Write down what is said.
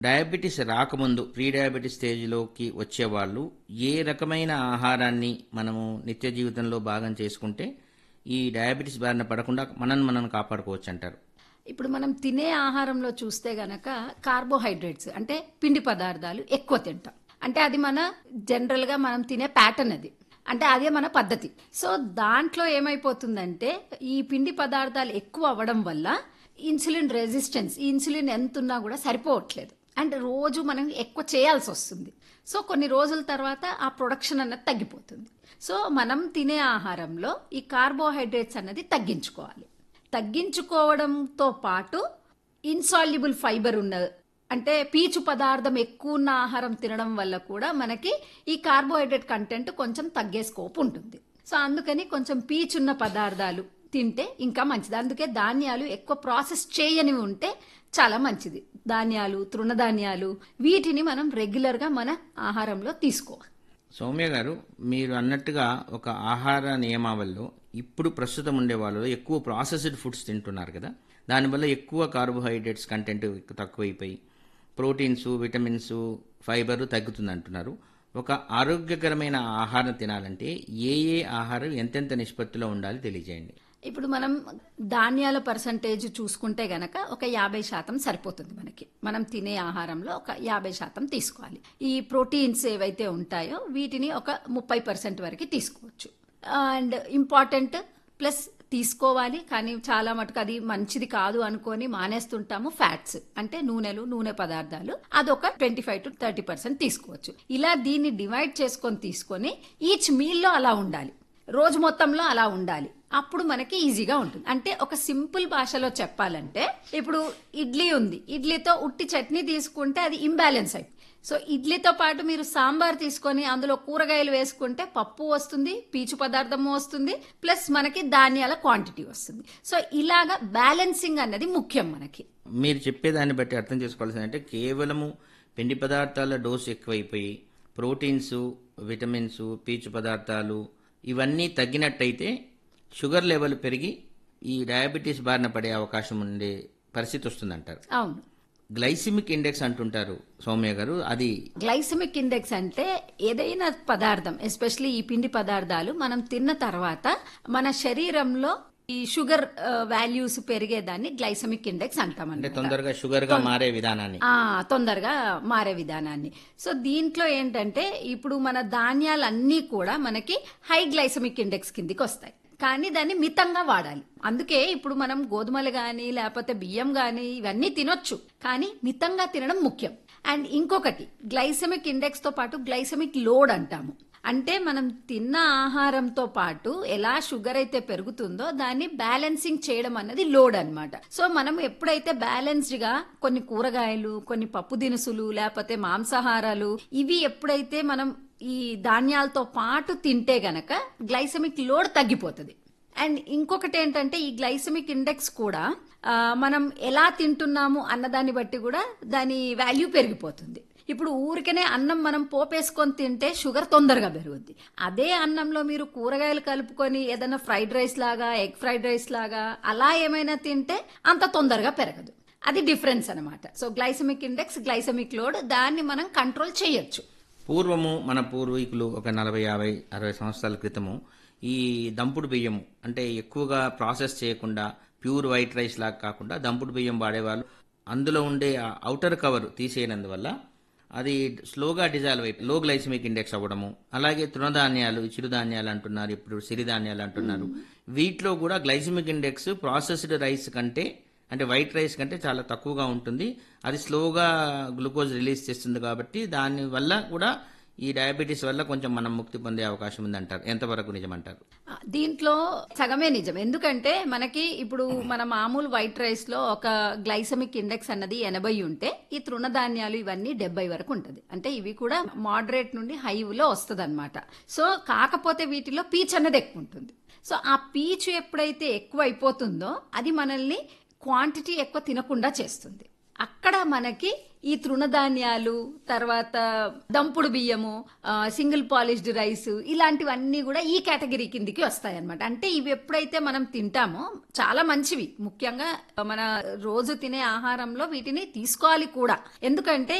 diabetes రాకముందు pre diabetes స్టేజ్లోకి వచ్చేవాళ్ళు ఏ రకమైన ఆహారాన్ని మనము నిత్య జీవితంలో భాగం చేసుకుంటే ఈ డయాబెటీస్ బారిన పడకుండా మనల్ని మనం కాపాడుకోవచ్చు అంటారు ఇప్పుడు మనం తినే ఆహారంలో చూస్తే గనక కార్బోహైడ్రేట్స్ అంటే పిండి పదార్థాలు ఎక్కువ తింటాం అంటే అది మన జనరల్ గా మనం తినే ప్యాటర్న్ అది అంటే అదే మన పద్ధతి సో దాంట్లో ఏమైపోతుందంటే ఈ పిండి పదార్థాలు ఎక్కువ అవ్వడం వల్ల ఇన్సులిన్ రెసిస్టెన్స్ ఈ ఇన్సులిన్ ఎంత ఉన్నా కూడా సరిపోవట్లేదు అండ్ రోజు మనం ఎక్కువ చేయాల్సి వస్తుంది సో కొన్ని రోజుల తర్వాత ఆ ప్రొడక్షన్ అన్నది తగ్గిపోతుంది సో మనం తినే ఆహారంలో ఈ కార్బోహైడ్రేట్స్ అన్నది తగ్గించుకోవాలి తగ్గించుకోవడంతో పాటు ఇన్సాల్యుబుల్ ఫైబర్ ఉన్న అంటే పీచు పదార్థం ఎక్కువ ఉన్న ఆహారం తినడం వల్ల కూడా మనకి ఈ కార్బోహైడ్రేట్ కంటెంట్ కొంచెం తగ్గే స్కోప్ ఉంటుంది సో అందుకని కొంచెం పీచున్న పదార్థాలు తింటే ఇంకా మంచిది అందుకే ధాన్యాలు ఎక్కువ ప్రాసెస్ చేయనివి ఉంటే చాలా మంచిది ధాన్యాలు తృణధాన్యాలు వీటిని మనం రెగ్యులర్గా మన ఆహారంలో తీసుకోవాలి సౌమ్య గారు మీరు అన్నట్టుగా ఒక ఆహార నియమావళిలో ఇప్పుడు ప్రస్తుతం ఉండే వాళ్ళు ఎక్కువ ప్రాసెస్డ్ ఫుడ్స్ తింటున్నారు కదా దానివల్ల ఎక్కువ కార్బోహైడ్రేట్స్ కంటెంట్ తక్కువైపోయి ప్రోటీన్స్ విటమిన్స్ ఫైబర్ తగ్గుతుంది అంటున్నారు ఒక ఆరోగ్యకరమైన ఆహారం తినాలంటే ఏ ఏ ఆహారం ఎంతెంత నిష్పత్తిలో ఉండాలి తెలియజేయండి ఇప్పుడు మనం ధాన్యాల పర్సంటేజ్ చూసుకుంటే గనక ఒక యాభై శాతం సరిపోతుంది మనకి మనం తినే ఆహారంలో ఒక యాభై శాతం తీసుకోవాలి ఈ ప్రోటీన్స్ ఏవైతే ఉంటాయో వీటిని ఒక ముప్పై పర్సెంట్ వరకు తీసుకోవచ్చు అండ్ ఇంపార్టెంట్ ప్లస్ తీసుకోవాలి కానీ చాలా మటుకు అది మంచిది కాదు అనుకొని మానేస్తుంటాము ఫ్యాట్స్ అంటే నూనెలు నూనె పదార్థాలు అదొక twenty five to thirty percent తీసుకోవచ్చు ఇలా దీన్ని డివైడ్ చేసుకొని తీసుకొని ఈచ్ మీల్లో అలా ఉండాలి రోజు మొత్తంలో అలా ఉండాలి అప్పుడు మనకి ఈజీగా ఉంటుంది అంటే ఒక సింపుల్ భాషలో చెప్పాలంటే ఇప్పుడు ఇడ్లీ ఉంది ఇడ్లీతో ఉట్టి చట్నీ తీసుకుంటే అది ఇంబ్యాలెన్స్ అయిపోయి సో ఇడ్లీతో పాటు మీరు సాంబార్ తీసుకొని అందులో కూరగాయలు వేసుకుంటే పప్పు వస్తుంది పీచు పదార్థము వస్తుంది ప్లస్ మనకి ధాన్యాల క్వాంటిటీ వస్తుంది సో ఇలాగా బ్యాలెన్సింగ్ అన్నది ముఖ్యం మనకి మీరు చెప్పేదాన్ని బట్టి అర్థం చేసుకోవాల్సింది అంటే కేవలము పిండి పదార్థాల డోసు ఎక్కువైపోయి ప్రోటీన్స్ విటమిన్స్ పీచు పదార్థాలు ఇవన్నీ తగ్గినట్టయితే షుగర్ లెవెల్ పెరిగి ఈ డయాబెటీస్ బారిన పడే అవకాశం ఉండే పరిస్థితి వస్తుందంటారు అవును గ్లైసిమిక్ ఇండెక్స్ అంటుంటారు సౌమ్య గారు అది గ్లైసమిక్ ఇండెక్స్ అంటే ఏదైనా పదార్థం ఎస్పెషలీ ఈ పిండి పదార్థాలు మనం తిన్న తర్వాత మన శరీరంలో ఈ షుగర్ వాల్యూస్ పెరిగేదాన్ని గ్లైసమిక్ ఇండెక్స్ అంటాం అంటే తొందరగా షుగర్ గా మారే విధానాన్ని ఆ తొందరగా మారే విధానాన్ని సో దీంట్లో ఏంటంటే ఇప్పుడు మన ధాన్యాలన్నీ కూడా మనకి హై గ్లైసమిక్ ఇండెక్స్ కిందికి వస్తాయి కానీ దాన్ని మితంగా వాడాలి అందుకే ఇప్పుడు మనం గోధుమలు కానీ లేకపోతే బియ్యం కానీ ఇవన్నీ తినొచ్చు కానీ మితంగా తినడం ముఖ్యం అండ్ ఇంకొకటి గ్లైసమిక్ ఇండెక్స్ తో పాటు గ్లైసమిక్ లోడ్ అంటాము అంటే మనం తిన్న ఆహారంతో పాటు ఎలా షుగర్ అయితే పెరుగుతుందో దాన్ని బ్యాలెన్సింగ్ చేయడం అన్నది లోడ్ అన్నమాట సో మనం ఎప్పుడైతే బ్యాలెన్స్డ్ గా కొన్ని కూరగాయలు కొన్ని పప్పు దినుసులు లేకపోతే మాంసాహారాలు ఇవి ఎప్పుడైతే మనం ఈ ధాన్యాలతో పాటు తింటే గనక గ్లైసమిక్ లోడ్ తగ్గిపోతుంది అండ్ ఇంకొకటి ఏంటంటే ఈ గ్లైసమిక్ ఇండెక్స్ కూడా ఆ, మనం ఎలా తింటున్నాము అన్నదాన్ని బట్టి కూడా దాని వాల్యూ పెరిగిపోతుంది ఇప్పుడు ఊరికనే అన్నం మనం పోపేసుకొని తింటే షుగర్ తొందరగా పెరుగుద్ది అదే అన్నంలో మీరు కూరగాయలు కలుపుకొని ఏదైనా ఫ్రైడ్ రైస్ లాగా ఎగ్ ఫ్రైడ్ రైస్ లాగా అలా ఏమైనా తింటే అంత తొందరగా పెరగదు అది డిఫరెన్స్ అన్నమాట so glycaemic index glycaemic load దాన్ని మనం కంట్రోల్ చేయొచ్చు పూర్వము మన పూర్వీకులు ఒక నలభై యాభై అరవై సంవత్సరాల క్రితము ఈ దంపుడు బియ్యము అంటే ఎక్కువగా ప్రాసెస్ చేయకుండా ప్యూర్ వైట్ రైస్ లాగా కాకుండా దంపుడు బియ్యం వాడేవాళ్ళు అందులో ఉండే అవుటర్ కవర్ తీసేయనందువల్ల అది స్లోగా డిజాల్వ్ అయిపోయి లో గ్లైసమిక్ ఇండెక్స్ అవ్వడము అలాగే తృణధాన్యాలు చిరుధాన్యాలు అంటున్నారు ఇప్పుడు సిరిధాన్యాలు అంటున్నారు వీటిలో కూడా గ్లైసమిక్ ఇండెక్స్ ప్రాసెస్డ్ రైస్ కంటే అంటే వైట్ రైస్ కంటే చాలా తక్కువగా ఉంటుంది అది స్లోగా గ్లూకోజ్ రిలీజ్ చేస్తుంది కాబట్టి దాని వల్ల కూడా ఈ డయాబెటీస్ వల్ల కొంచెం మనం ముక్తి పొందే అవకాశం ఉందంటారు ఎంతవరకు నిజమంటారు ఆ, దీంట్లో సగమే నిజం ఎందుకంటే మనకి ఇప్పుడు మన మామూలు వైట్ రైస్ లో ఒక గ్లైసమిక్ ఇండెక్స్ అన్నది ఎనభై ఉంటే ఈ తృణధాన్యాలు ఇవన్నీ డెబ్బై వరకు ఉంటుంది అంటే ఇవి కూడా మోడరేట్ నుండి హైలో వస్తుంది అనమాట సో కాకపోతే వీటిలో పీచ్ అన్నది ఎక్కువ ఉంటుంది సో ఆ పీచు ఎప్పుడైతే ఎక్కువ అయిపోతుందో అది మనల్ని క్వాంటిటీ ఎక్కువ తినకుండా చేస్తుంది అక్కడ మనకి ఈ తృణధాన్యాలు తర్వాత దంపుడు బియ్యము ఆ, సింగిల్ పాలిష్డ్ రైస్ ఇలాంటివన్నీ కూడా ఈ కేటగిరీ కిందికి వస్తాయి అనమాట అంటే ఇవి ఎప్పుడైతే మనం తింటామో చాలా మంచివి ముఖ్యంగా మన రోజు తినే ఆహారంలో వీటిని తీసుకోవాలి కూడా ఎందుకంటే